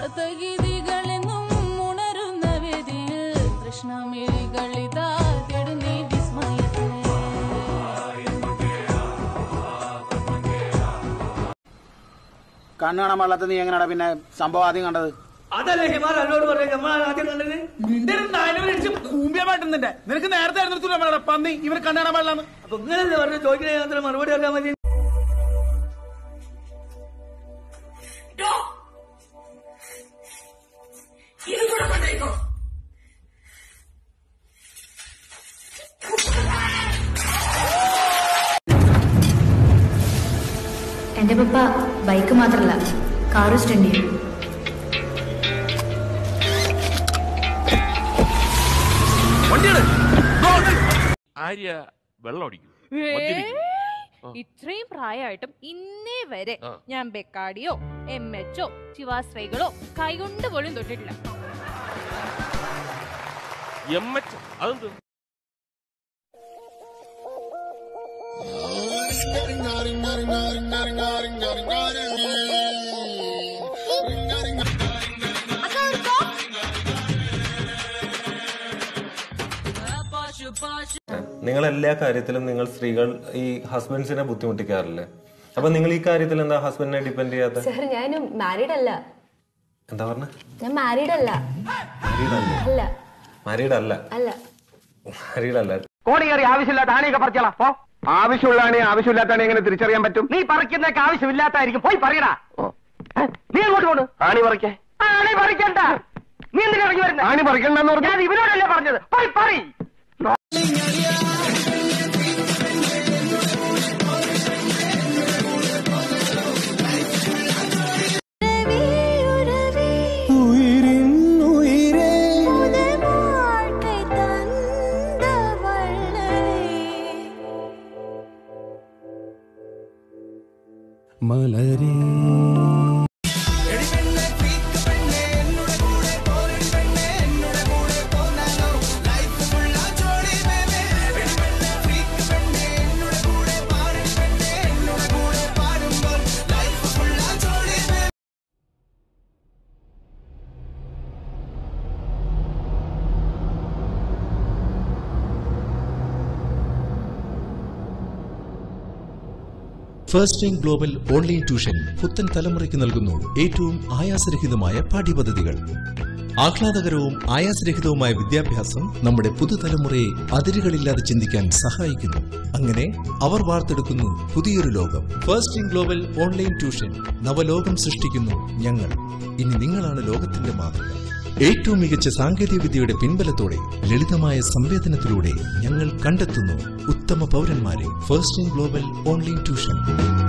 തകിതികളെന്നും ഉണരുന്ന വേദിയിൽ കൃഷ്ണമിഴികളിതാ തേടുന്നീ വിസ്മയത്തെ കണ്ണു കാണാൻ പാടില്ലാത്ത നീ എങ്ങനെയാടാ പിന്നെ സംഭവം ആദ്യം കണ്ടത് അതല്ലേ ഹിമാർ എന്നോട് പറഞ്ഞ നമ്മൾ ആദ്യം കണ്ടത് നിന്റെ നായനടിച്ച് കൂമ്പിയ മാട്ടുന്നുണ്ട് നിനക്ക് നേരത്തെ ആയിരുന്നു പന്നി ഇവർ കണ്ണു കാണാൻ പാടില്ലാന്ന് അപ്പൊ ഇങ്ങനല്ലേ പറഞ്ഞ ചോദിക്കുന്ന മറുപടി അറിയാൻ മതി എന്റെ പപ്പ ബൈക്ക് മാത്രല്ല കാറ് സ്റ്റണ്ട് ചെയ്യും ആര്യ വെള്ളം അടിക്കും ഇത്രയും പ്രായമായിട്ടും ഇന്നേ വരെ ആ. ഞാൻ ബെക്കാടിയോ എം എച്ചോ ശിവാശ്രൈകളോ കൈകൊണ്ട് പോലും തൊട്ടിട്ടില്ല എം എച്ച് അതെന്ത് നിങ്ങൾ എല്ലാ കാര്യത്തിലും നിങ്ങൾ സ്ത്രീകൾ ഈ ഹസ്ബൻഡ്സിനെ ബുദ്ധിമുട്ടിക്കാറില്ലേ അപ്പൊ നിങ്ങൾ ഈ കാര്യത്തിൽ എന്താ ഹസ്ബൻഡിനെ ഡിപ്പെൻഡ് ചെയ്യാത്ത സാർ ഞാൻ മാരീഡ് അല്ല എന്താ പറഞ്ഞ ഞാൻ മാരീഡ് അല്ല അല്ല മാരീഡ് അല്ല അല്ല മാരീഡ് അല്ല കോടി കയറി ആവശ്യമില്ലാത്ത ആണിയൊക്കെ പറിച്ചോളാം പോ ആവശ്യമുള്ളതാണ് ആവശ്യമില്ലാത്താണ് എങ്ങനെ തിരിച്ചറിയാൻ പറ്റും നീ പറിക്കുന്നൊക്കെ ആവശ്യമില്ലാത്തായിരിക്കും പോയി പറയടാ ഏ, നീ അങ്ങോട്ട് പോണ് ആണി പറിക്കേ ആണി പറിക്കണ്ട നീ എന്തിനാ ഇറങ്ങി വരുന്നത് ആണി പറിക്കണ്ടെന്ന് പറഞ്ഞു ഞാൻ ഇവനോടല്ലേ പറഞ്ഞത് പോയി പറ first time global online tuition പുത്തൻ തലമുറയ്ക്ക് നൽകുന്നു ഏറ്റവും ആയാസരഹിതമായ പാഠ്യപദ്ധതികൾ ആഹ്ലാദകരവും ആയാസരഹിതവുമായ വിദ്യാഭ്യാസം നമ്മുടെ പുതുതലമുറയെ അതിരുകളില്ലാതെ ചിന്തിക്കാൻ സഹായിക്കുന്നു അങ്ങനെ അവർ വാർത്തെടുക്കുന്നു പുതിയൊരു ലോകം first in global online tuition നവലോകം സൃഷ്ടിക്കുന്നു ഞങ്ങൾ ഇനി നിങ്ങളാണ് ലോകത്തിന്റെ മാതൃക ഏറ്റവും മികച്ച സാങ്കേതിക വിദ്യയുടെ പിൻബലത്തോടെ ലളിതമായ സംവേദനത്തിലൂടെ ഞങ്ങൾ കണ്ടെത്തുന്നു ഉത്തമ പൗരന്മാരെ first in global online tuition